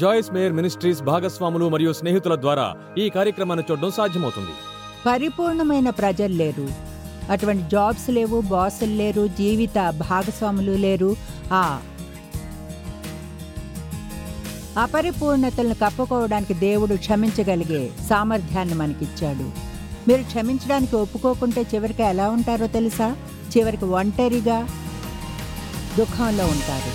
జాయిస్ mayor ministries భాగస్వాములు మరియు స్నేహితుల ద్వారా ఈ కార్యక్రమాన్ని చూడడం సాధ్యమవుతుంది పరిపూర్ణమైన ప్రజలు లేరు అటువంటి జాబ్స్ లేవు బాసులు లేరు జీవిత భాగస్వాములు లేరు ఆ అపరిపూర్ణతలను కప్పుకోవడానికి దేవుడు క్షమించగలిగే సామర్థ్యాన్ని మనకిచ్చాడు మీరు క్షమించడానికి ఒప్పుకోకుంటే చివరికి ఎలా ఉంటారో తెలుసా చివరికి ఒంటరిగా దుఃఖంలో ఉంటారు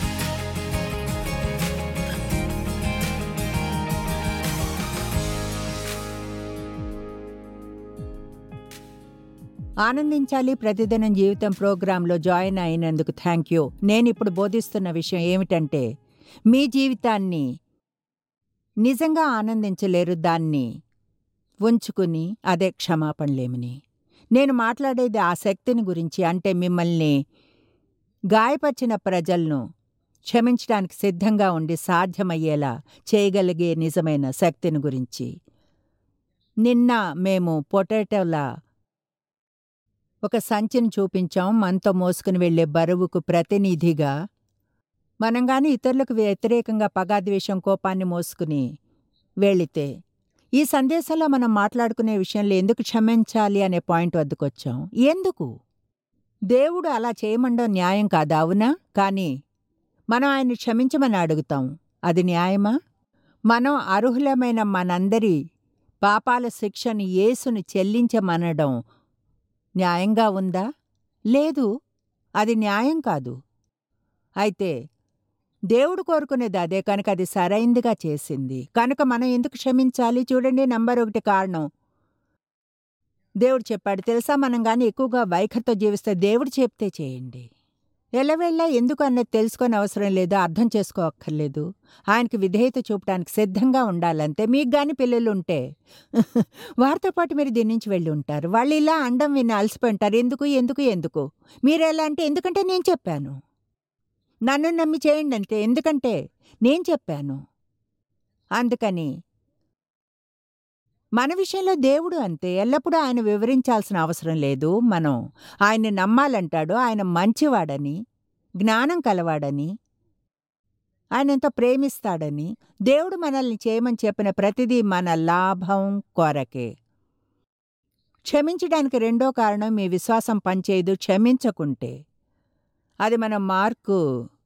ఆనందించాలి ప్రతిదినం జీవితం ప్రోగ్రాంలో జాయిన్ అయినందుకు థ్యాంక్ యూ నేను ఇప్పుడు బోధిస్తున్న విషయం ఏమిటంటే మీ జీవితాన్ని నిజంగా ఆనందించలేరు దాన్ని ఉంచుకుని అదే క్షమాపణలేమిని నేను మాట్లాడేది ఆ శక్తిని గురించి అంటే మిమ్మల్ని గాయపరిచిన ప్రజలను క్షమించడానికి సిద్ధంగా ఉండి సాధ్యమయ్యేలా చేయగలిగే నిజమైన శక్తిని గురించి నిన్న మేము పొటాటోలా ఒక సంచిని చూపించాం మనతో మోసుకుని వెళ్లే బరువుకు ప్రతినిధిగా మనం గాని ఇతరులకు వ్యతిరేకంగా పగాద్వేషం కోపాన్ని మోసుకుని వెళితే ఈ సందేశంలో మనం మాట్లాడుకునే విషయంలో ఎందుకు క్షమించాలి అనే పాయింట్ వద్దకొచ్చాం ఎందుకు దేవుడు అలా చేయమండం న్యాయం కాదా అవునా కానీ మనం ఆయన్ని క్షమించమని అడుగుతాం అది న్యాయమా మనం అర్హులమైన మనందరి పాపాల శిక్షను యేసుని చెల్లించమనడం న్యాయంగా ఉందా లేదు అది న్యాయం కాదు అయితే దేవుడు కోరుకునేది అదే కనుక అది సరైందిగా చేసింది కనుక మనం ఎందుకు క్షమించాలి చూడండి నంబర్ ఒకటి కారణం దేవుడు చెప్పాడు తెలుసా మనం గాని ఎక్కువగా వైఖరితో జీవిస్తే దేవుడు చెప్తే చేయండి ఎల్లవెళ్ళ ఎందుకు అన్నది తెలుసుకొని అవసరం లేదు అర్థం చేసుకోక్కర్లేదు ఆయనకి విధేయత చూపడానికి సిద్ధంగా ఉండాలంతే మీకు గాని పిల్లలు ఉంటే వారితో పాటు మీరు దీని నుంచి వెళ్ళి ఉంటారు వాళ్ళు ఇలా అండం విని అలసిపోయి ఉంటారు ఎందుకు ఎందుకు ఎందుకు మీరు ఎలా అంటే ఎందుకంటే నేను చెప్పాను నన్ను నమ్మి చేయండి అంటే ఎందుకంటే నేను చెప్పాను అందుకని మన విషయంలో దేవుడు అంతే ఎల్లప్పుడూ ఆయన వివరించాల్సిన అవసరం లేదు మనం ఆయన్ని నమ్మాలంటాడు ఆయన మంచివాడని జ్ఞానం కలవాడని ఆయన ఎంతో ప్రేమిస్తాడని దేవుడు మనల్ని చేయమని చెప్పిన ప్రతిదీ మన లాభం కొరకే క్షమించడానికి రెండో కారణం మీ విశ్వాసం పనిచేయదు క్షమించకుంటే అది మనం మార్కు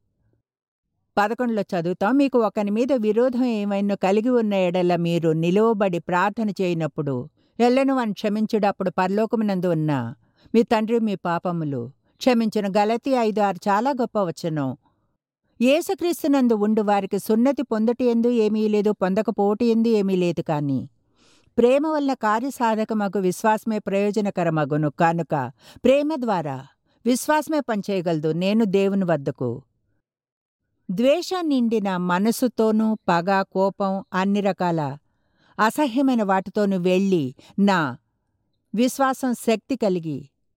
పదకొండులో చదువుతాం మీకు ఒకని మీద విరోధం ఏమైనా కలిగి ఉన్న ఎడల మీరు నిలువబడి ప్రార్థన చేయనప్పుడు ఎల్లను వాని క్షమించుడు అప్పుడు పరలోకమునందు ఉన్న మీ తండ్రి మీ పాపములు క్షమించిన గలతి ఐదు ఆరు చాలా గొప్ప వచనం యేసుక్రీస్తునందు ఉండు వారికి సున్నతి పొందటి ఎందు ఏమీ లేదు పొందకపోటి ఎందు ఏమీ లేదు కాని ప్రేమ వల్ల కార్యసాధకమగు విశ్వాసమే ప్రయోజనకరమగును కానుక ప్రేమ ద్వారా విశ్వాసమే పనిచేయగలదు నేను దేవుని వద్దకు ద్వేషం నిండిన మనసుతోనూ పగ కోపం అన్ని రకాల అసహ్యమైన వాటితోనూ వెళ్ళి నా విశ్వాసం శక్తి కలిగి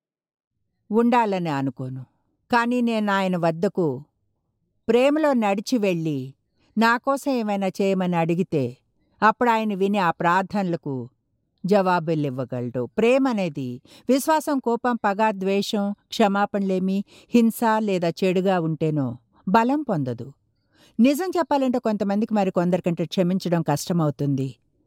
ఉండాలని అనుకోను కానీ నేను ఆయన వద్దకు ప్రేమలో నడిచి వెళ్ళి నా కోసం ఏమైనా చేయమని అడిగితే అప్పుడు ఆయన విని ఆ ప్రార్థనలకు జవాబులు ఇవ్వగలడు ప్రేమ అనేది విశ్వాసం కోపం పగ ద్వేషం క్షమాపణలేమి హింస లేదా చెడుగా ఉంటేనో బలం పొందదు నిజం చెప్పాలంటే కొంతమందికి మరి కొందరికంటే క్షమించడం కష్టమవుతుంది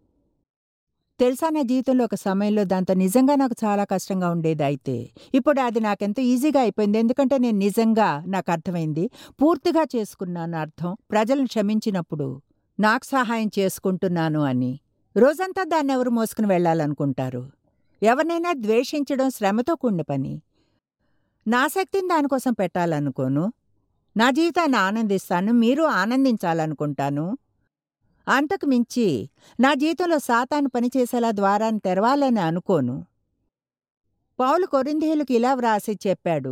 తెలుసా నా జీవితంలో ఒక సమయంలో దాంతో నిజంగా నాకు చాలా కష్టంగా ఉండేది అయితే ఇప్పుడు అది నాకెంతో ఈజీగా అయిపోయింది ఎందుకంటే నేను నిజంగా నాకు అర్థమైంది పూర్తిగా చేసుకున్నాను అర్థం ప్రజలను క్షమించినప్పుడు నాకు సహాయం చేసుకుంటున్నాను అని రోజంతా దాన్ని ఎవరు మోసుకుని వెళ్ళాలనుకుంటారు ఎవరినైనా ద్వేషించడం శ్రమతో కూడిన పని నా శక్తిని దానికోసం పెట్టాలనుకోను నా జీవితాన్ని ఆనందిస్తాను మీరు ఆనందించాలనుకుంటాను అంతకు మించి నా జీవితంలో సాతాను పనిచేసేలా ద్వారాన్ని తెరవాలని అనుకోను పౌలు కొరింథీయులకు ఇలా వ్రాసి చెప్పాడు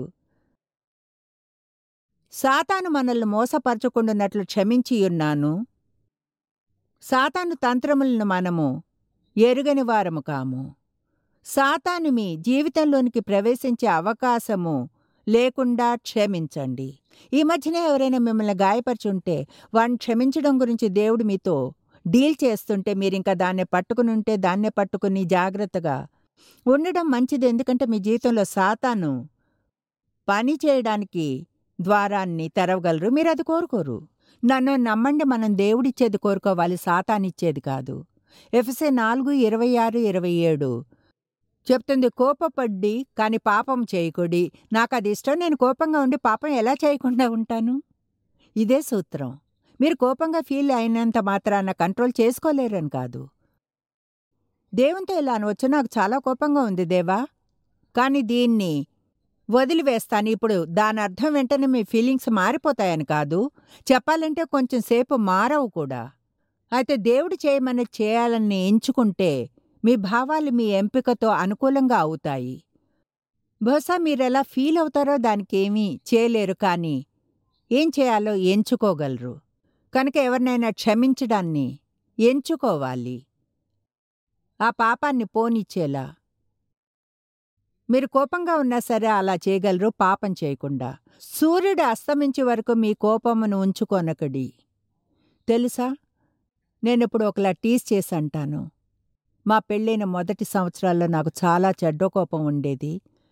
సాతాను మనల్ని మోసపరచకుండానట్లు క్షమించియున్నాను సాతాను తంత్రములను మనము ఎరుగని వారము కాము సాతాను మీ జీవితంలోనికి ప్రవేశించే అవకాశము లేకుండా క్షమించండి ఈ మధ్యనే ఎవరైనా మిమ్మల్ని గాయపరుచుంటే వాడిని క్షమించడం గురించి దేవుడు మీతో డీల్ చేస్తుంటే మీరింకా దాన్నే పట్టుకుని ఉంటే దాన్నే పట్టుకుని జాగ్రత్తగా ఉండడం మంచిది ఎందుకంటే మీ జీవితంలో సాతాను పని చేయడానికి ద్వారాన్ని తెరవగలరు మీరు అది కోరుకోరు నన్ను నమ్మండి మనం దేవుడిచ్చేది కోరుకోవాలి సాతానిచ్చేది కాదు ఎఫ్సే నాలుగు ఇరవై ఆరు ఇరవై ఏడు చెప్తుంది కోపపడ్డి కాని పాపం చేయకుడి నాకు అది ఇష్టం నేను కోపంగా ఉండి పాపం ఎలా చేయకుండా ఉంటాను ఇదే సూత్రం మీరు కోపంగా ఫీల్ అయినంత మాత్రాన కంట్రోల్ చేసుకోలేరని కాదు దేవునితో ఇలా అనవచ్చు నాకు చాలా కోపంగా ఉంది దేవా కానీ దీన్ని వదిలివేస్తాను ఇప్పుడు దాని అర్థం వెంటనే మీ ఫీలింగ్స్ మారిపోతాయని కాదు చెప్పాలంటే కొంచెం సేపు మారవు కూడా అయితే దేవుడు చేయమని చేయాలని ఎంచుకుంటే మీ భావాలు మీ ఎంపికతో అనుకూలంగా అవుతాయి బహుశా మీరెలా ఫీల్ అవుతారో దానికి ఏమీ చేయలేరు కానీ ఏం చేయాలో ఎంచుకోగలరు కనుక ఎవరినైనా క్షమించడాన్ని ఎంచుకోవాలి ఆ పాపాన్ని పోనిచ్చేలా మీరు కోపంగా ఉన్నా సరే అలా చేయగలరు పాపం చేయకుండా సూర్యుడు అస్తమించే వరకు మీ కోపమును ఉంచుకొనకడి తెలుసా నేనిప్పుడు ఒకలా టీస్ చేసి అంటాను మా పెళ్ళైన మొదటి సంవత్సరాల్లో నాకు చాలా చెడ్డ కోపం ఉండేది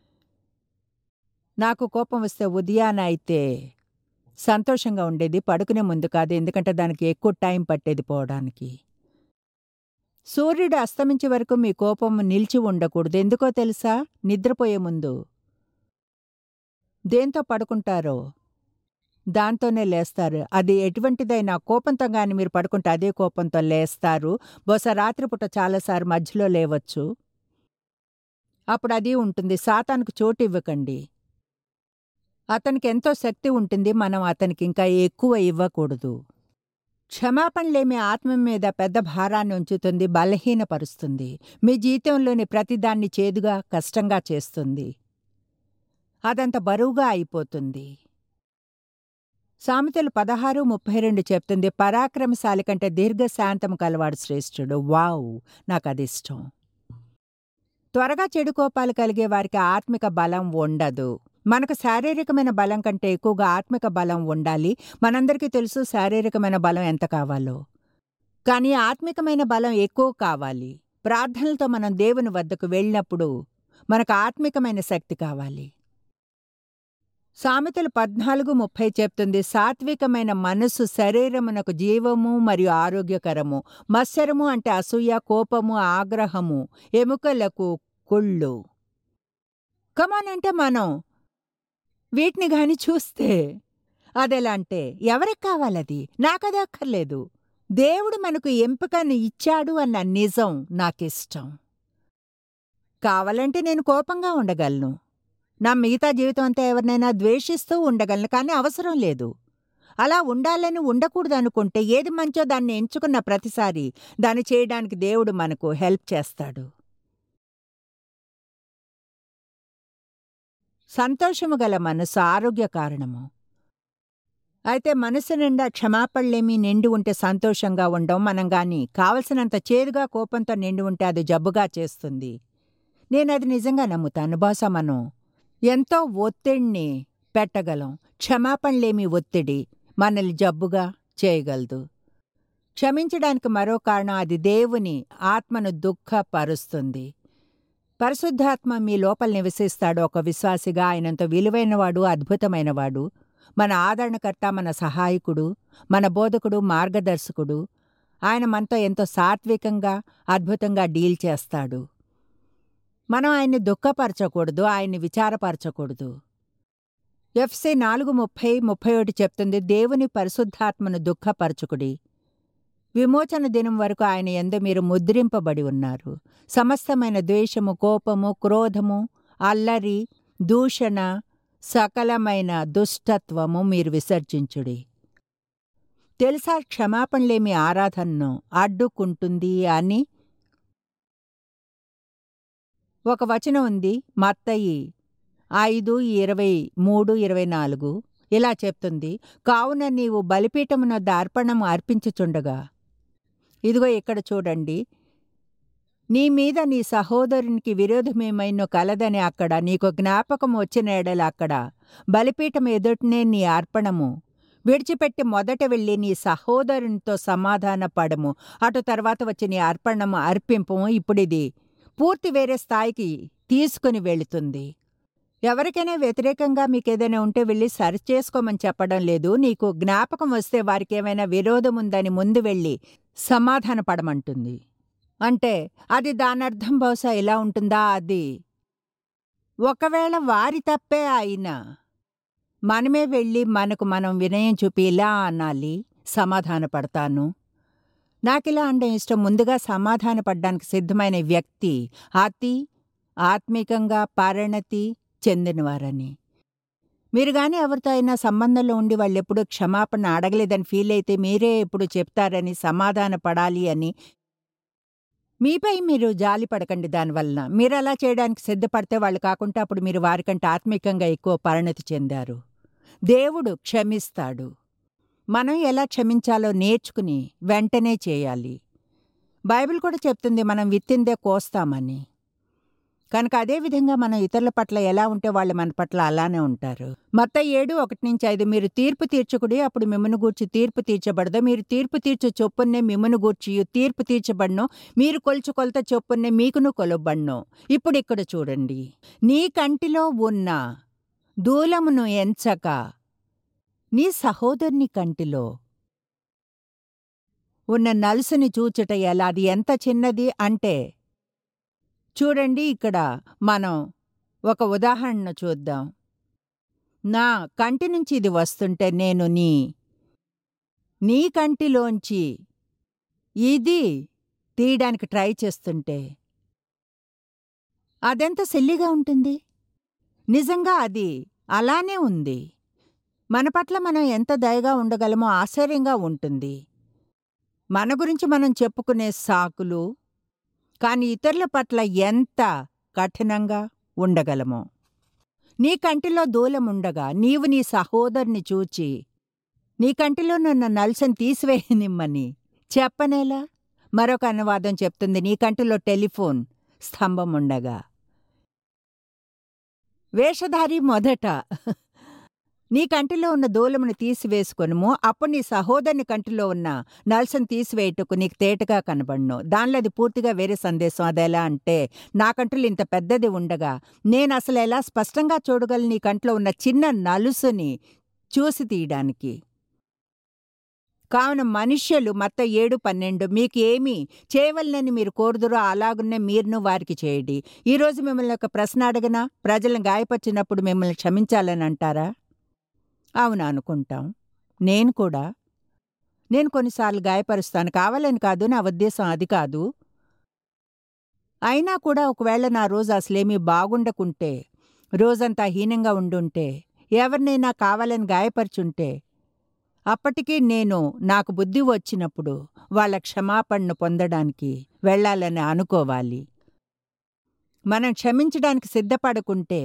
నాకు కోపం వస్తే ఉదయాన అయితే సంతోషంగా ఉండేది పడుకునే ముందు కాదు ఎందుకంటే దానికి ఎక్కువ టైం పట్టేది పోవడానికి సూర్యుడు అస్తమించే వరకు మీ కోపం నిలిచి ఉండకూడదు ఎందుకో తెలుసా నిద్రపోయే ముందు దేంతో పడుకుంటారో దాంతోనే లేస్తారు అది ఎటువంటిదైనా కోపంతో గాని మీరు పడుకుంటే అదే కోపంతో లేస్తారు బహుశా రాత్రిపూట చాలాసార్లు మధ్యలో లేవచ్చు అప్పుడు అది ఉంటుంది సాతానికి చోటు ఇవ్వకండి అతనికి ఎంతో శక్తి ఉంటుంది మనం అతనికి ఇంకా ఎక్కువ ఇవ్వకూడదు క్షమాపణలేమి ఆత్మ మీద పెద్ద భారాన్ని ఉంచుతుంది బలహీనపరుస్తుంది మీ జీవితంలోని ప్రతిదాన్ని చేదుగా కష్టంగా చేస్తుంది అదంత బరువుగా అయిపోతుంది సామెతలు పదహారు ముప్పై రెండు చెప్తుంది పరాక్రమశాలి కంటే దీర్ఘశాంతము కలవాడు శ్రేష్ఠుడు వావ్ నాకు అది ఇష్టం త్వరగా చెడు కోపాలు కలిగే వారికి ఆత్మిక బలం ఉండదు మనకు శారీరకమైన బలం కంటే ఎక్కువగా ఆత్మిక బలం ఉండాలి మనందరికీ తెలుసు శారీరకమైన బలం ఎంత కావాలో కానీ ఆత్మికమైన బలం ఎక్కువ కావాలి ప్రార్థనలతో మనం దేవుని వద్దకు వెళ్ళినప్పుడు మనకు ఆత్మికమైన శక్తి కావాలి సామెతలు పద్నాలుగు ముప్పై చెప్తుంది సాత్వికమైన మనస్సు శరీరమునకు జీవము మరియు ఆరోగ్యకరము మత్సరము అంటే అసూయ కోపము ఆగ్రహము ఎముకలకు కుళ్ళు కమాన్ అంటే మనం వీటిని గాని చూస్తే అదెలా అంటే ఎవరికి కావాలది నాకది అక్కర్లేదు దేవుడు మనకు ఎంపికను ఇచ్చాడు అన్న నిజం నాకిష్టం కావాలంటే నేను కోపంగా ఉండగలను నా మిగతా జీవితం అంతా ఎవరినైనా ద్వేషిస్తూ ఉండగలను కానీ అవసరం లేదు అలా ఉండాలని ఉండకూడదు అనుకుంటే ఏది మంచో దాన్ని ఎంచుకున్న ప్రతిసారి దాన్ని చేయడానికి దేవుడు మనకు హెల్ప్ చేస్తాడు సంతోషము గల మనసు ఆరోగ్య కారణము అయితే మనసు నిండా క్షమాపణలేమీ నిండి ఉంటే సంతోషంగా ఉండం మనం గాని కావలసినంత చేదుగా కోపంతో నిండి ఉంటే అది జబ్బుగా చేస్తుంది నేనది నిజంగా నమ్ముతాను బహుశా మనం ఎంతో ఒత్తిడిని పెట్టగలం క్షమాపణలేమి ఒత్తిడి మనల్ని జబ్బుగా చేయగలదు క్షమించడానికి మరో కారణం అది దేవుని ఆత్మను దుఃఖపరుస్తుంది పరిశుద్ధాత్మ మీ లోపల నివసిస్తాడు ఒక విశ్వాసిగా ఆయనంత విలువైనవాడు అద్భుతమైనవాడు మన ఆదరణకర్త మన సహాయకుడు మన బోధకుడు మార్గదర్శకుడు ఆయన మనతో ఎంతో సాత్వికంగా అద్భుతంగా డీల్ చేస్తాడు మనం ఆయన్ని దుఃఖపరచకూడదు ఆయన్ని విచారపరచకూడదు ఎఫ్సి నాలుగు ముప్పై ముప్పై ఒకటి చెప్తుంది దేవుని పరిశుద్ధాత్మను దుఃఖపరచుకుడి విమోచన దినం వరకు ఆయన ఎందు మీరు ముద్రింపబడి ఉన్నారు సమస్తమైన ద్వేషము కోపము క్రోధము అల్లరి దూషణ సకలమైన దుష్టత్వము మీరు విసర్జించుడి తెలుసా క్షమాపణలేమి ఆరాధనను అడ్డుకుంటుంది అని ఒక వచనం ఉంది మత్తయి ఐదు ఇరవై మూడు ఇరవై నాలుగు ఇలా చెప్తుంది కావున నీవు బలిపీఠమునొద్ద అర్పణము అర్పించుచుండగా ఇదిగో ఇక్కడ చూడండి నీ మీద నీ సహోదరునికి విరోధమేమైనో కలదని అక్కడ నీకు జ్ఞాపకం వచ్చిన ఎడల అక్కడ బలిపీఠం ఎదుటనే నీ అర్పణము విడిచిపెట్టి మొదట వెళ్ళి నీ సహోదరునితో సమాధాన పడము అటు తర్వాత వచ్చి నీ అర్పణము అర్పింపము ఇప్పుడిది పూర్తి వేరే స్థాయికి తీసుకుని వెళుతుంది ఎవరికైనా వ్యతిరేకంగా మీకేదైనా ఉంటే వెళ్ళి సరి చేసుకోమని చెప్పడం లేదు నీకు జ్ఞాపకం వస్తే వారికి ఏమైనా విరోధం ఉందని ముందు వెళ్ళి సమాధాన పడమంటుంది అంటే అది దానర్థం బహుశా ఎలా ఉంటుందా అది ఒకవేళ వారి తప్పే అయినా మనమే వెళ్ళి మనకు మనం వినయం చూపి ఇలా అనాలి సమాధాన పడతాను నాకిలా అంటే ఇష్టం ముందుగా సమాధాన పడ్డానికి సిద్ధమైన వ్యక్తి అతి ఆత్మీకంగా పరిణతి చెందినవారని మీరు గాని ఎవరితో అయినా సంబంధంలో ఉండి వాళ్ళు ఎప్పుడూ క్షమాపణ అడగలేదని ఫీల్ అయితే మీరే ఎప్పుడు చెప్తారని సమాధాన పడాలి అని మీపై మీరు జాలి పడకండి దానివలన మీరు అలా చేయడానికి సిద్ధపడితే వాళ్ళు కాకుండా అప్పుడు మీరు వారికంటే ఆత్మీకంగా ఎక్కువ పరిణతి చెందారు దేవుడు క్షమిస్తాడు మనం ఎలా క్షమించాలో నేర్చుకుని వెంటనే చేయాలి బైబిల్ కూడా చెప్తుంది మనం విత్తిందే కోస్తామని కనుక అదే విధంగా మనం ఇతరుల పట్ల ఎలా ఉంటే వాళ్ళు మన పట్ల అలానే ఉంటారు మత్త ఏడు ఒకటి నుంచి ఐదు మీరు తీర్పు తీర్చుకుడి అప్పుడు మిమ్మను గూర్చి తీర్పు తీర్చబడదు మీరు తీర్పు తీర్చు చొప్పున్నే మిమ్మను గూర్చి తీర్పు తీర్చబడను మీరు కొలుచు కొలత చొప్పున్నే మీకును కొలబడను ఇప్పుడు ఇక్కడ చూడండి నీ కంటిలో ఉన్న దూలమును ఎంచక నీ సహోదరుని కంటిలో ఉన్న నలుసుని చూచుట ఎలా అది ఎంత చిన్నది అంటే చూడండి ఇక్కడ మనం ఒక ఉదాహరణ చూద్దాం నా కంటి నుంచి ఇది వస్తుంటే నేను నీ నీ కంటిలోంచి ఇది తీయడానికి ట్రై చేస్తుంటే అదెంత సిల్లిగా ఉంటుంది నిజంగా అది అలానే ఉంది మన పట్ల మనం ఎంత దయగా ఉండగలమో ఆశ్చర్యంగా ఉంటుంది మన గురించి మనం చెప్పుకునే సాకులు కాని ఇతరుల పట్ల ఎంత కఠినంగా ఉండగలమో నీ కంటిలో దూలముండగా నీవు నీ సహోదరుని చూచి నీ కంటిలో నన్న నల్సని తీసివేయనిమ్మని చెప్పనేలా మరొక అనువాదం చెప్తుంది నీ కంటిలో టెలిఫోన్ స్తంభం ఉండగా వేషధారి మొదట నీ కంటిలో ఉన్న దూలమును తీసివేసుకొనుము అప్పుడు నీ సహోదరుని కంటిలో ఉన్న నల్సను తీసివేయటకు నీకు తేటగా కనబడును దానిలో అది పూర్తిగా వేరే సందేశం అదెలా అంటే నా కంటిలో ఇంత పెద్దది ఉండగా నేను అసలు ఎలా స్పష్టంగా చూడగలను నీ కంట్లో ఉన్న చిన్న నలుసుని చూసి తీయడానికి కావున మనుష్యులు మత్త ఏడు పన్నెండు మీకు ఏమి చేయవలనని మీరు కోరుదురో అలాగున్నే మీరును వారికి చేయండి ఈరోజు మిమ్మల్ని ఒక ప్రశ్న అడగనా ప్రజలను గాయపరిచినప్పుడు మిమ్మల్ని క్షమించాలని అంటారా అవును అనుకుంటాం నేను కూడా నేను కొన్నిసార్లు గాయపరుస్తాను కావాలని కాదు నా ఉద్దేశం అది కాదు అయినా కూడా ఒకవేళ నా రోజు అసలేమీ బాగుండకుంటే రోజంతా హీనంగా ఉండుంటే ఎవరినైనా కావాలని గాయపరుచుంటే అప్పటికీ నేను నాకు బుద్ధి వచ్చినప్పుడు వాళ్ళ క్షమాపణను పొందడానికి వెళ్ళాలని అనుకోవాలి మనం క్షమించడానికి సిద్ధపడకుంటే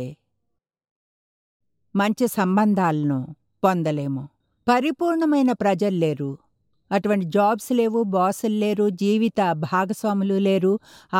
మంచి సంబంధాలను పొందలేము పరిపూర్ణమైన ప్రజలు లేరు అటువంటి జాబ్స్ లేవు బాసులు లేరు జీవిత భాగస్వాములు లేరు ఆ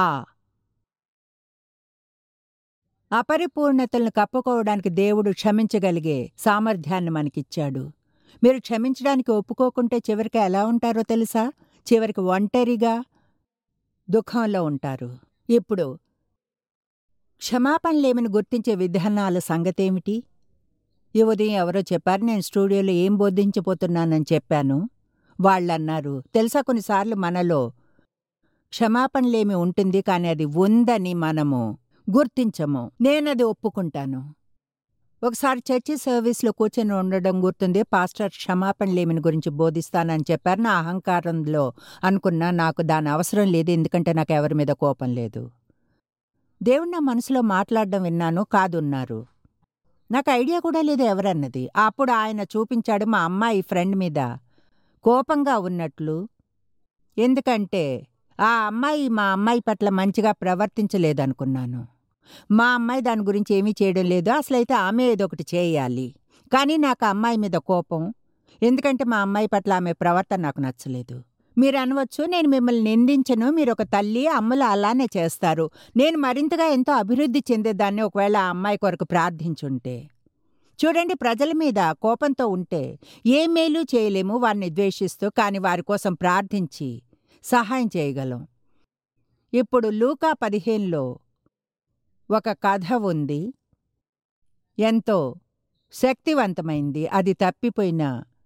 అపరిపూర్ణతలను కప్పుకోవడానికి దేవుడు క్షమించగలిగే సామర్థ్యాన్ని మనకిచ్చాడు మీరు క్షమించడానికి ఒప్పుకోకుంటే చివరికి ఎలా ఉంటారో తెలుసా చివరికి ఒంటరిగా దుఃఖంలో ఉంటారు ఇప్పుడు క్షమాపణలేమని గుర్తించే విధానాల సంగతేమిటి ఈ ఉదయం ఎవరో చెప్పారు నేను స్టూడియోలో ఏం బోధించబోతున్నానని చెప్పాను వాళ్ళన్నారు తెలుసా కొన్నిసార్లు మనలో క్షమాపణలేమి ఉంటుంది కానీ అది ఉందని మనము గుర్తించము నేనది ఒప్పుకుంటాను ఒకసారి చర్చి సర్వీస్లో కూర్చొని ఉండడం గుర్తుంది పాస్టర్ క్షమాపణలేమిని గురించి బోధిస్తానని చెప్పారు నా అహంకారంలో అనుకున్నా నాకు దాని అవసరం లేదు ఎందుకంటే నాకు ఎవరి మీద కోపం లేదు దేవుడు నా మనసులో మాట్లాడడం విన్నాను కాదున్నారు నాకు ఐడియా కూడా లేదు ఎవరన్నది అప్పుడు ఆయన చూపించాడు మా అమ్మాయి ఫ్రెండ్ మీద కోపంగా ఉన్నట్లు ఎందుకంటే ఆ అమ్మాయి మా అమ్మాయి పట్ల మంచిగా ప్రవర్తించలేదనుకున్నాను మా అమ్మాయి దాని గురించి ఏమీ చేయడం లేదు అసలైతే ఆమె ఏదో ఒకటి చేయాలి కానీ నాకు ఆ అమ్మాయి మీద కోపం ఎందుకంటే మా అమ్మాయి పట్ల ఆమె ప్రవర్తన నాకు నచ్చలేదు మీరు అనవచ్చు నేను మిమ్మల్ని నిందించను మీరు ఒక తల్లి అమ్మలు అలానే చేస్తారు నేను మరింతగా ఎంతో అభివృద్ధి చెందేదాన్ని ఒకవేళ ఆ అమ్మాయి కొరకు ప్రార్థించుంటే చూడండి ప్రజల మీద కోపంతో ఉంటే ఏ మేలు చేయలేము వారిని ద్వేషిస్తూ కానీ వారి కోసం ప్రార్థించి సహాయం చేయగలం ఇప్పుడు లూకా పదిహేనులో ఒక కథ ఉంది ఎంతో శక్తివంతమైంది అది తప్పిపోయిన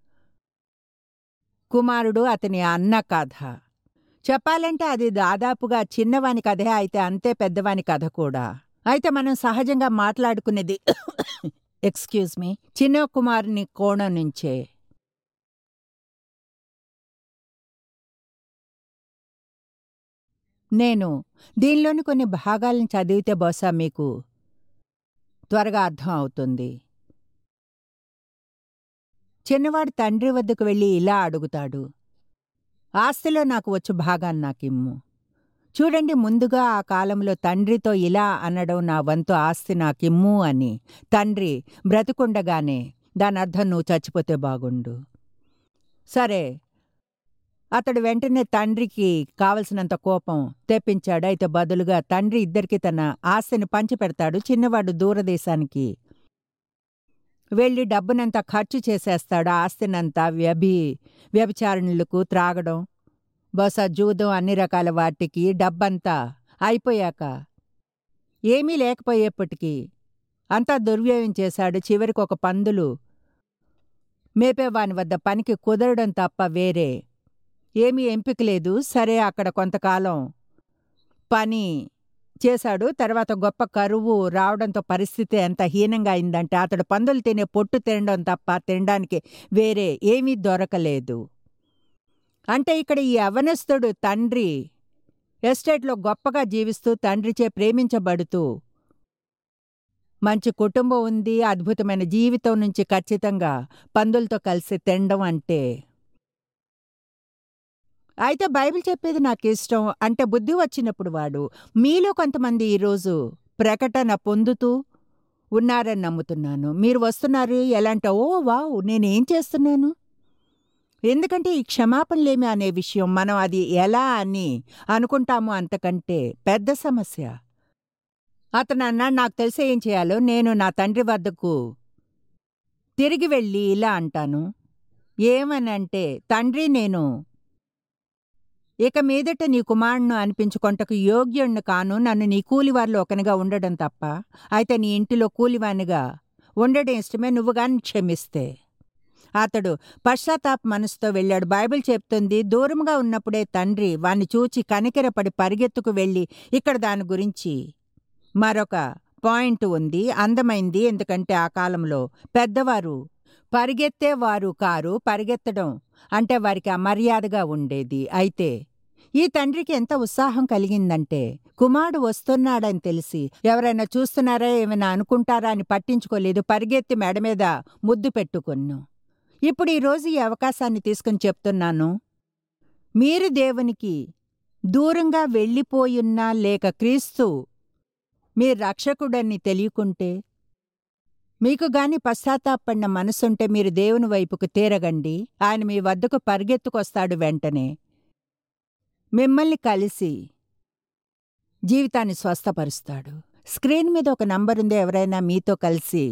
కుమారుడు అతని అన్న కథ చెప్పాలంటే అది దాదాపుగా చిన్నవాని కథే అయితే అంతే పెద్దవాని కథ కూడా అయితే మనం సహజంగా మాట్లాడుకునేది ఎక్స్క్యూజ్ మీ చిన్న కుమారుని కోణం నుంచే నేను దీనిలోని కొన్ని భాగాలను చదివితే బహుశా మీకు త్వరగా అర్థం అవుతుంది చిన్నవాడు తండ్రి వద్దకు వెళ్ళి ఇలా అడుగుతాడు ఆస్తిలో నాకు వచ్చు భాగాన్ని నాకిమ్ము చూడండి ముందుగా ఆ కాలంలో తండ్రితో ఇలా అనడం నా వంతు ఆస్తి నాకిమ్ము అని తండ్రి బ్రతుకుండగానే దాని అర్థం నువ్వు చచ్చిపోతే బాగుండు సరే అతడు వెంటనే తండ్రికి కావలసినంత కోపం తెప్పించాడు అయితే బదులుగా తండ్రి ఇద్దరికి తన ఆస్తిని పంచిపెడతాడు చిన్నవాడు దూరదేశానికి వెళ్ళి డబ్బునంతా ఖర్చు చేసేస్తాడు ఆస్తినంతా వ్యభి వ్యభిచారణలకు త్రాగడం బహుశా జూదం అన్ని రకాల వాటికి డబ్బంతా అయిపోయాక ఏమీ లేకపోయేప్పటికీ అంతా దుర్వ్యయం చేశాడు చివరికి ఒక పందులు మేపేవాని వద్ద పనికి కుదరడం తప్ప వేరే ఏమీ ఎంపిక లేదు సరే అక్కడ కొంతకాలం పని చేశాడు తర్వాత గొప్ప కరువు రావడంతో పరిస్థితి ఎంత హీనంగా అయిందంటే అతడు పందులు తినే పొట్టు తినడం తప్ప తినడానికి వేరే ఏమీ దొరకలేదు అంటే ఇక్కడ ఈ అవనస్తుడు తండ్రి ఎస్టేట్లో గొప్పగా జీవిస్తూ తండ్రిచే ప్రేమించబడుతూ మంచి కుటుంబం ఉంది అద్భుతమైన జీవితం నుంచి ఖచ్చితంగా పందులతో కలిసి తినడం అంటే అయితే బైబిల్ చెప్పేది నాకు ఇష్టం అంటే బుద్ధి వచ్చినప్పుడు వాడు మీలో కొంతమంది ఈరోజు ప్రకటన పొందుతూ ఉన్నారని నమ్ముతున్నాను మీరు వస్తున్నారు ఎలాంటి ఓ వావ్ నేనేం చేస్తున్నాను ఎందుకంటే ఈ క్షమాపణలేమి అనే విషయం మనం అది ఎలా అని అనుకుంటాము అంతకంటే పెద్ద సమస్య అతను అన్నాడు నాకు తెలిసే ఏం చేయాలో నేను నా తండ్రి వద్దకు తిరిగి వెళ్ళి ఇలా అంటాను ఏమనంటే తండ్రి నేను ఇక మీదట నీ కుమారుణ్ణు అనిపించుకొంటకు యోగ్యుణ్ణి కాను నన్ను నీ కూలివారిలో ఒకనిగా ఉండడం తప్ప అయితే నీ ఇంటిలో కూలివానిగా ఉండడం ఇష్టమే నువ్వు గాని క్షమిస్తే అతడు పశ్చాత్తాప మనసుతో వెళ్ళాడు బైబిల్ చెప్తుంది దూరంగా ఉన్నప్పుడే తండ్రి వాణ్ణి చూచి కనికెరపడి పరిగెత్తుకు వెళ్ళి ఇక్కడ దాని గురించి మరొక పాయింట్ ఉంది అందమైంది ఎందుకంటే ఆ కాలంలో పెద్దవారు పరిగెత్తేవారు కారు పరిగెత్తడం అంటే వారికి అమర్యాదగా ఉండేది అయితే ఈ తండ్రికి ఎంత ఉత్సాహం కలిగిందంటే కుమారుడు వస్తున్నాడని తెలిసి ఎవరైనా చూస్తున్నారా ఏమైనా అనుకుంటారా అని పట్టించుకోలేదు పరిగెత్తి మెడ మీద ముద్దు పెట్టుకున్ను ఇప్పుడు ఈరోజు ఈ అవకాశాన్ని తీసుకుని చెప్తున్నాను మీరు దేవునికి దూరంగా వెళ్ళిపోయున్నా లేక క్రీస్తు మీ రక్షకుడని తెలియకుంటే మీకు గాని పశ్చాత్తాపడిన మనసుంటే మీరు దేవుని వైపుకు తీరగండి ఆయన మీ వద్దకు పరిగెత్తుకొస్తాడు వెంటనే మిమ్మల్ని కలిసి జీవితాన్ని స్వస్థపరుస్తాడు స్క్రీన్ మీద ఒక నంబరుంది ఎవరైనా మీతో కలిసి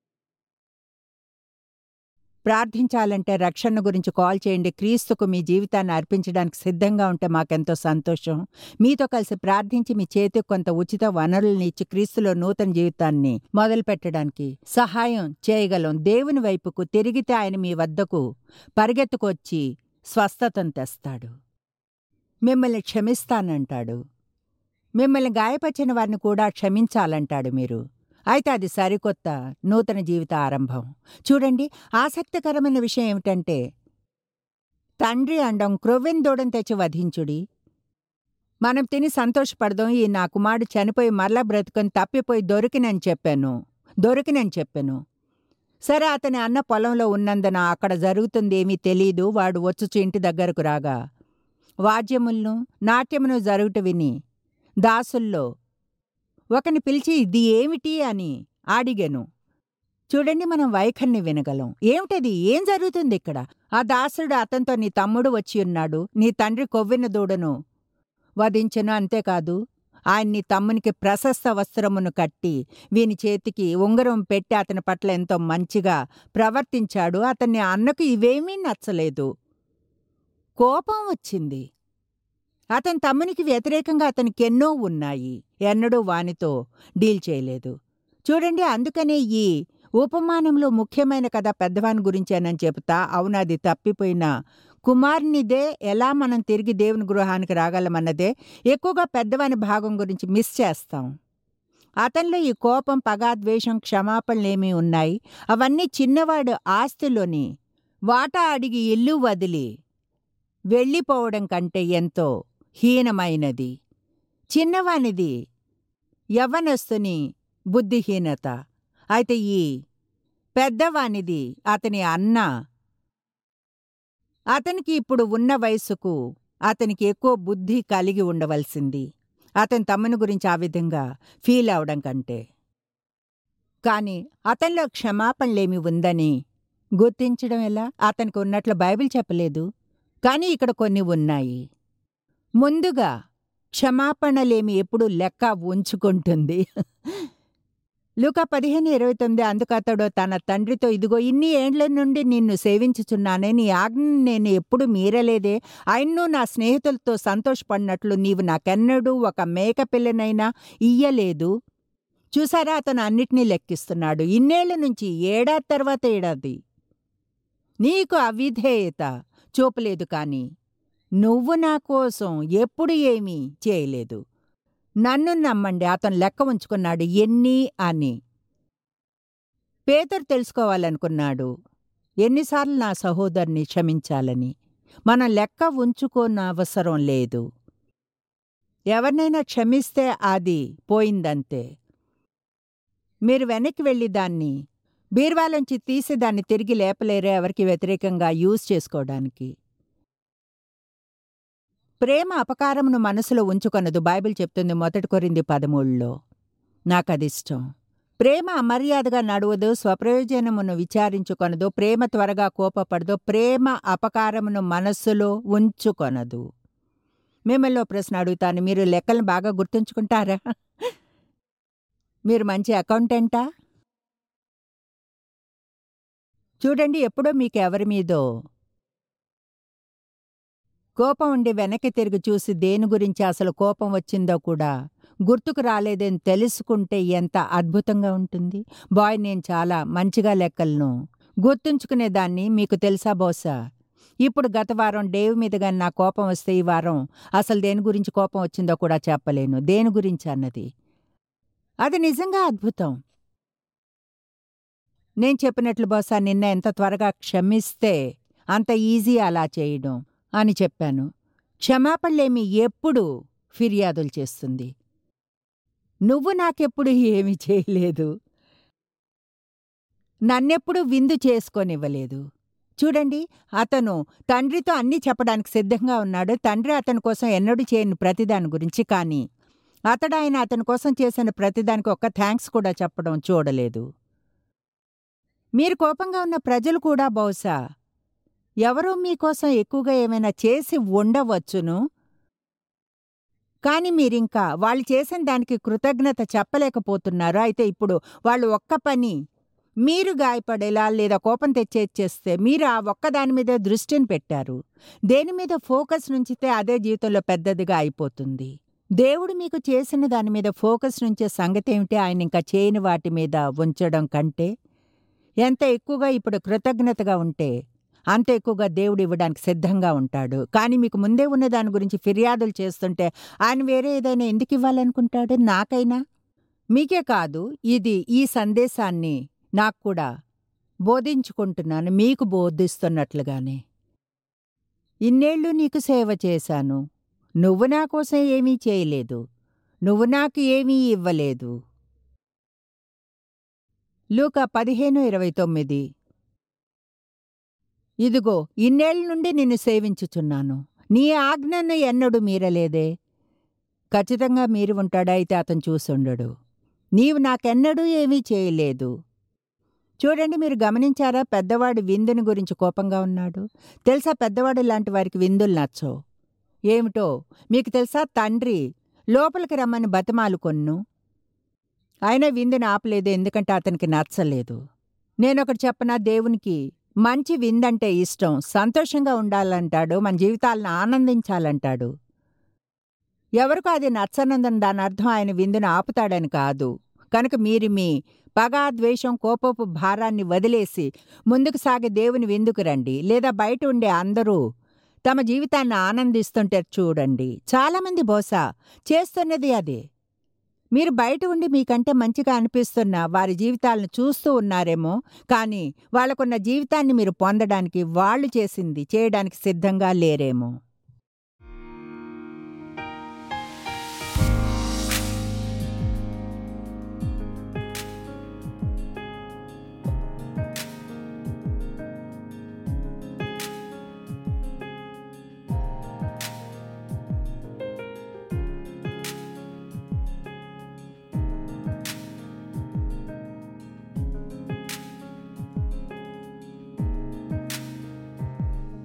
ప్రార్థించాలంటే రక్షణ గురించి కాల్ చేయండి క్రీస్తుకు మీ జీవితాన్ని అర్పించడానికి సిద్ధంగా ఉంటే మాకెంతో సంతోషం మీతో కలిసి ప్రార్థించి మీ చేతికి కొంత ఉచిత వనరుల్ని ఇచ్చి క్రీస్తులో నూతన జీవితాన్ని మొదలు పెట్టడానికి సహాయం చేయగలం దేవుని వైపుకు తిరిగితే ఆయన మీ వద్దకు పరిగెత్తుకొచ్చి స్వస్థతను తెస్తాడు మిమ్మల్ని క్షమిస్తానంటాడు మిమ్మల్ని గాయపరిచిన వారిని కూడా క్షమించాలంటాడు మీరు అయితే అది సరికొత్త నూతన జీవిత ఆరంభం చూడండి ఆసక్తికరమైన విషయం ఏమిటంటే తండ్రి అండం క్రొవ్వెన్ దూడం తెచ్చి వధించుడి మనం తిని సంతోషపడదాం ఈ నా కుమారుడు చనిపోయి మరలా బ్రతుకొని తప్పిపోయి దొరికినని చెప్పాను దొరికినని చెప్పాను సరే అతని అన్న పొలంలో ఉన్నందున అక్కడ జరుగుతుందేమీ తెలీదు వాడు వచ్చుచు ఇంటి దగ్గరకు రాగా వాద్యములను నాట్యమును జరుగుట విని దాసుల్లో ఒకని పిలిచి ఇది ఏమిటి అని అడిగెను చూడండి మనం వైఖరిని వినగలం ఏమిటది ఏం జరుగుతుంది ఇక్కడ ఆ దాసుడు అతనితో నీ తమ్ముడు వచ్చి ఉన్నాడు నీ తండ్రి కొవ్విన దూడను వధించెను అంతేకాదు ఆయన నీ తమ్మునికి ప్రశస్త వస్త్రమును కట్టి వీని చేతికి ఉంగరం పెట్టి అతని పట్ల ఎంతో మంచిగా ప్రవర్తించాడు అతన్ని అన్నకు ఇవేమీ నచ్చలేదు కోపం వచ్చింది అతని తమ్మునికి వ్యతిరేకంగా అతనికి ఎన్నో ఉన్నాయి ఎన్నడూ వానితో డీల్ చేయలేదు చూడండి అందుకనే ఈ ఉపమానంలో ముఖ్యమైన కథ పెద్దవాని గురించేనని చెబుతా అవునది తప్పిపోయిన కుమారునిదే ఎలా మనం తిరిగి దేవుని గృహానికి రాగలమన్నదే ఎక్కువగా పెద్దవాని భాగం గురించి మిస్ చేస్తాం అతనిలో ఈ కోపం పగ ద్వేషం క్షమాపణలేమీ ఉన్నాయి అవన్నీ చిన్నవాడు ఆస్తిలోని వాటా అడిగి ఇల్లు వదిలి వెళ్ళిపోవడం కంటే ఎంతో హీనమైనది చిన్నవానిది యవ్వనస్తుని బుద్ధిహీనత అయితే ఈ పెద్దవానిది అతని అన్న అతనికి ఇప్పుడు ఉన్న వయసుకు అతనికి ఎక్కువ బుద్ధి కలిగి ఉండవలసింది అతని తమ్ముని గురించి ఆ విధంగా ఫీల్ అవడం కంటే కాని అతనిలో క్షమాపణలేమి ఉందని గుర్తించడం ఎలా అతనికి ఉన్నట్లు బైబిల్ చెప్పలేదు కానీ ఇక్కడ కొన్ని ఉన్నాయి ముందుగా క్షమాపణలేమి ఎప్పుడు లెక్క ఉంచుకుంటుంది లూకా పదిహేను ఇరవై తొమ్మిది అందుకు అతడు తన తండ్రితో ఇదిగో ఇన్ని ఏండ్ల నుండి నిన్ను సేవించుచున్నానే నీ ఆజ్ఞను నేను ఎప్పుడు మీరలేదే ఆయన్ను నా స్నేహితులతో సంతోషపడినట్లు నీవు నాకెన్నడూ ఒక మేక పిల్లనైనా ఇయ్యలేదు చూసారా అతను అన్నిటినీ లెక్కిస్తున్నాడు ఇన్నేళ్ల నుంచి ఏడాది తర్వాత ఏడాది నీకు అవిధేయత చూపలేదు కాని నువ్వు నా కోసం ఎప్పుడు ఏమీ చేయలేదు నన్ను నమ్మండి అతను లెక్క ఉంచుకున్నాడు ఎన్ని అని పేదరు తెలుసుకోవాలనుకున్నాడు ఎన్నిసార్లు నా సహోదరుని క్షమించాలని మనం లెక్క ఉంచుకోన అవసరం లేదు ఎవరినైనా క్షమిస్తే అది పోయిందంతే మీరు వెనక్కి వెళ్ళి దాన్ని బీర్వాలోంచి తీసి దాన్ని తిరిగి లేపలేరే ఎవరికి వ్యతిరేకంగా యూజ్ చేసుకోవడానికి ప్రేమ అపకారమును మనసులో ఉంచుకొనదు బైబిల్ చెప్తుంది మొదటి కొరింది పదమూడులో నాకదిష్టం ప్రేమ అమర్యాదగా నడువదు స్వప్రయోజనమును విచారించుకొనదు ప్రేమ త్వరగా కోపపడదు ప్రేమ అపకారమును మనస్సులో ఉంచుకొనదు మిమ్మల్ని ప్రశ్న అడుగుతాను మీరు లెక్కలను బాగా గుర్తుంచుకుంటారా మీరు మంచి అకౌంటెంటా చూడండి ఎప్పుడో మీకు ఎవరి మీదో కోపం ఉండి వెనక్కి తిరిగి చూసి దేని గురించి అసలు కోపం వచ్చిందో కూడా గుర్తుకు రాలేదని తెలుసుకుంటే ఎంత అద్భుతంగా ఉంటుంది బాయ్ నేను చాలా మంచిగా లెక్కలను గుర్తుంచుకునేదాన్ని మీకు తెలుసా బహుశా ఇప్పుడు గత వారం డేవ్ మీదుగా నా కోపం వస్తే ఈ వారం అసలు దేని గురించి కోపం వచ్చిందో కూడా చెప్పలేను దేని గురించి అన్నది అది నిజంగా అద్భుతం నేను చెప్పినట్లు బహుశా నిన్న ఎంత త్వరగా క్షమిస్తే అంత ఈజీ అలా చేయడం అని చెప్పాను క్షమాపణలేమి ఎప్పుడు ఫిర్యాదులు చేస్తుంది నువ్వు నాకెప్పుడు ఏమీ చేయలేదు నన్నెప్పుడు విందు చేసుకొనివ్వలేదు చూడండి అతను తండ్రితో అన్నీ చెప్పడానికి సిద్ధంగా ఉన్నాడు తండ్రి అతని కోసం ఎన్నడూ చేయని ప్రతిదాని గురించి కానీ అతడు ఆయన అతని కోసం చేసిన ప్రతిదానికి ఒక్క థ్యాంక్స్ కూడా చెప్పడం చూడలేదు మీరు కోపంగా ఉన్న ప్రజలు కూడా బహుశా ఎవరో మీకోసం ఎక్కువగా ఏమైనా చేసి ఉండవచ్చును కాని మీరింకా వాళ్ళు చేసిన దానికి కృతజ్ఞత చెప్పలేకపోతున్నారు అయితే ఇప్పుడు వాళ్ళు ఒక్క పని మీరు గాయపడేలా లేదా కోపం తెచ్చేస్తే మీరు ఆ ఒక్కదాని మీద దృష్టిని పెట్టారు దేని మీద ఫోకస్ నుంచితే అదే జీవితంలో పెద్దదిగా అయిపోతుంది దేవుడు మీకు చేసిన దాని మీద ఫోకస్ నుంచే సంగతి ఏమిటి ఆయన ఇంకా చేయని వాటి మీద ఉంచడం కంటే ఎంత ఎక్కువగా ఇప్పుడు కృతజ్ఞతగా ఉంటే అంత ఎక్కువగా దేవుడు ఇవ్వడానికి సిద్ధంగా ఉంటాడు కానీ మీకు ముందే ఉన్న దాని గురించి ఫిర్యాదులు చేస్తుంటే ఆయన వేరే ఏదైనా ఎందుకు ఇవ్వాలనుకుంటాడు నాకైనా మీకే కాదు ఇది ఈ సందేశాన్ని నాకు కూడా బోధించుకుంటున్నాను మీకు బోధిస్తున్నట్లుగానే ఇన్నేళ్ళు నీకు సేవ చేశాను నువ్వు నా కోసం ఏమీ చేయలేదు నువ్వు నాకు ఏమీ ఇవ్వలేదు లూక పదిహేను ఇరవై తొమ్మిది ఇదిగో ఇన్నేళ్ల నుండి నిన్ను సేవించుచున్నాను నీ ఆజ్ఞను ఎన్నడూ మీరలేదే ఖచ్చితంగా మీరు ఉంటాడా అయితే అతను చూసుండడు నీవు నాకెన్నడూ ఏమీ చేయలేదు చూడండి మీరు గమనించారా పెద్దవాడు విందుని గురించి కోపంగా ఉన్నాడు తెలుసా పెద్దవాడు లాంటి వారికి విందులు నచ్చవు ఏమిటో మీకు తెలుసా తండ్రి లోపలికి రమ్మని బతిమాలు కొన్ను ఆయన విందుని ఆపలేదు ఎందుకంటే అతనికి నచ్చలేదు నేనొకటి చెప్పనా దేవునికి మంచి విందంటే ఇష్టం సంతోషంగా ఉండాలంటాడు మన జీవితాలను ఆనందించాలంటాడు ఎవరికో అది నచ్చనందని దాని అర్థం ఆయన విందును ఆపుతాడని కాదు కనుక మీరు మీ పగా ద్వేషం కోపపు భారాన్ని వదిలేసి ముందుకు సాగే దేవుని విందుకు రండి లేదా బయట ఉండే అందరూ తమ జీవితాన్ని ఆనందిస్తుంటే చూడండి చాలామంది బహుశా చేస్తున్నది అదే మీరు బయట ఉండి మీకంటే మంచిగా అనిపిస్తున్న వారి జీవితాలను చూస్తూ ఉన్నారేమో కానీ వాళ్ళకున్న జీవితాన్ని మీరు పొందడానికి వాళ్ళు చేసింది చేయడానికి సిద్ధంగా లేరేమో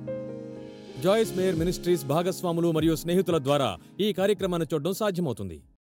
జాయిస్ మేయర్ మినిస్ట్రీస్ భాగస్వాములు మరియు స్నేహితుల ద్వారా ఈ కార్యక్రమాన్ని చూడడం సాధ్యమవుతుంది